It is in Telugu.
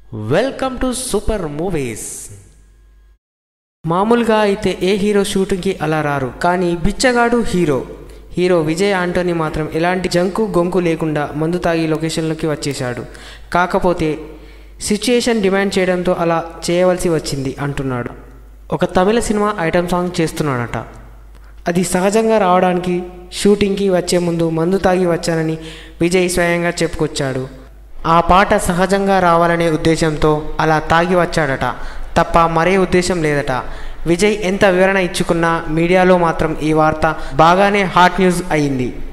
వెల్కమ్ టు సూపర్ మూవీస్ మామూలుగా అయితే ఏ హీరో షూటింగ్కి అలా రారు కానీ బిచ్చగాడు హీరో హీరో విజయ్ ఆంటోనీ మాత్రం ఎలాంటి జంకు గొంకు లేకుండా మందు తాగి లొకేషన్లోకి వచ్చేశాడు కాకపోతే సిచ్యుయేషన్ డిమాండ్ చేయడంతో అలా చేయవలసి వచ్చింది అంటున్నాడు ఒక తమిళ సినిమా ఐటమ్ సాంగ్ చేస్తున్నాడట అది సహజంగా రావడానికి షూటింగ్కి వచ్చే ముందు మందు తాగి వచ్చానని విజయ్ స్వయంగా చెప్పుకొచ్చాడు ఆ పాట సహజంగా రావాలనే ఉద్దేశంతో అలా తాగి వచ్చాడట తప్ప మరే ఉద్దేశం లేదట విజయ్ ఎంత వివరణ ఇచ్చుకున్నా మీడియాలో మాత్రం ఈ వార్త బాగానే హాట్ న్యూస్ అయింది